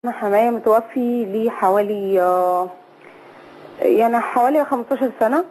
أنا حماية متوفي لي حوالي آه، يعني حوالي 15 سنة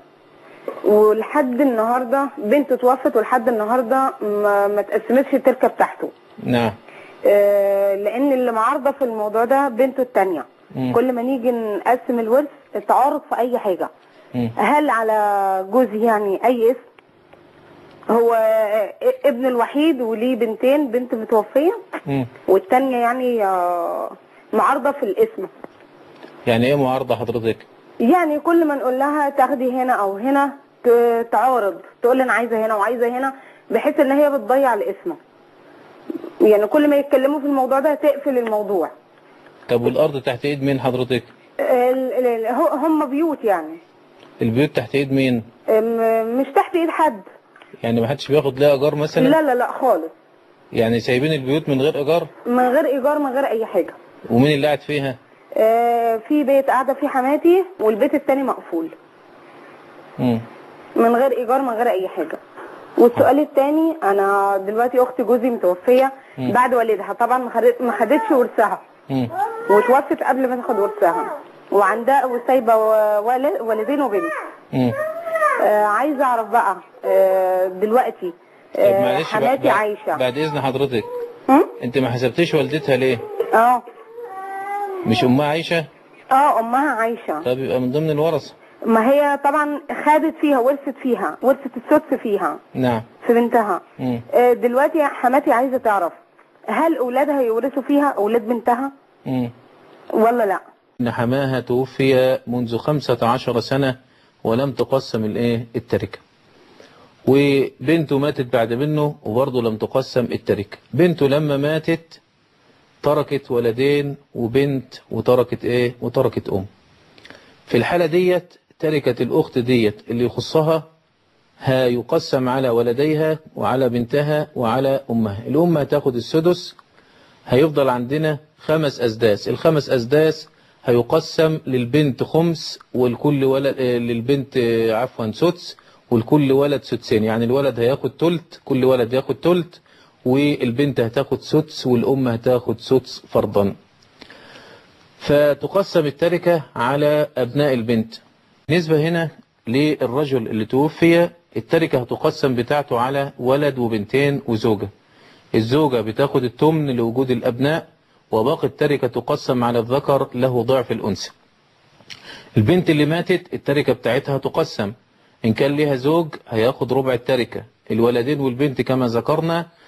ولحد النهاردة بنته توفت ولحد النهاردة ما, ما تقسمتش التركة بتاعته نعم آه، لأن اللي معارضة في الموضوع ده بنته التانية مم. كل ما نيجي نقسم الورث تعارض في أي حاجة مم. هل على جوزي يعني أي اسم هو آه، ابن الوحيد وليه بنتين بنت متوفية مم. والتانية يعني آه، معارضة في الاسم يعني ايه معارضة حضرتك يعني كل ما نقول لها تاخدي هنا او هنا ت- تعارض تقول لي انا عايزه هنا وعايزه هنا بحيث ان هي بتضيع الاسم يعني كل ما يتكلموا في الموضوع ده تقفل الموضوع طب والارض تحت ايد مين حضرتك ال- ال- ال- هو- هم بيوت يعني البيوت تحت ايد مين م- مش تحت ايد حد يعني ما حدش بياخد لها ايجار مثلا لا لا لا خالص يعني سايبين البيوت من غير ايجار من غير ايجار من غير اي حاجه ومين اللي قاعد فيها آه، في بيت قاعده فيه حماتي والبيت التاني مقفول مم. من غير ايجار من غير اي حاجه والسؤال الثاني انا دلوقتي اختي جوزي متوفيه مم. بعد والدها طبعا ما خدت- ما خدتش ورثها مم. وتوفت قبل ما تاخد ورثها وعندها وسايبه و- والد- والدين وبنت مم. آه عايزه اعرف بقى آه دلوقتي طب آه معلش بقى- حماتي بعد- عايشه بعد اذن حضرتك هم؟ انت ما حسبتيش والدتها ليه اه مش امها عايشة اه امها عايشه طب يبقى من ضمن الورثة ما هي طبعا خدت فيها ورثت فيها ورثت السدس فيها نعم في بنتها مم. آه، دلوقتي حماتي عايزه تعرف هل اولادها يورثوا فيها اولاد بنتها مم. ولا لا ان حماها توفي منذ خمسة عشر سنة ولم تقسم الايه التركة وبنته ماتت بعد منه وبرضه لم تقسم التركة بنته لما ماتت تركت ولدين وبنت وتركت ايه وتركت ام في الحالة ديت تركت الاخت ديت اللي يخصها ها يقسم على ولديها وعلى بنتها وعلى امها الام هتاخد السدس هيفضل عندنا خمس أسداس الخمس أسداس هيقسم للبنت خمس والكل ولد آه، للبنت آه، عفوا سدس والكل ولد سدسين يعني الولد هياخد تلت كل ولد ياخد تلت والبنت هتاخد سدس والأم هتاخد سدس فرضا فتقسم التركة على أبناء البنت بالنسبة هنا للرجل اللي توفي التركة هتقسم بتاعته على ولد وبنتين وزوجة الزوجة بتاخد التمن لوجود الأبناء وباقي التركة تقسم على الذكر له ضعف الأنثى البنت اللي ماتت التركة بتاعتها تقسم إن كان لها زوج هياخد ربع التركة الولدين والبنت كما ذكرنا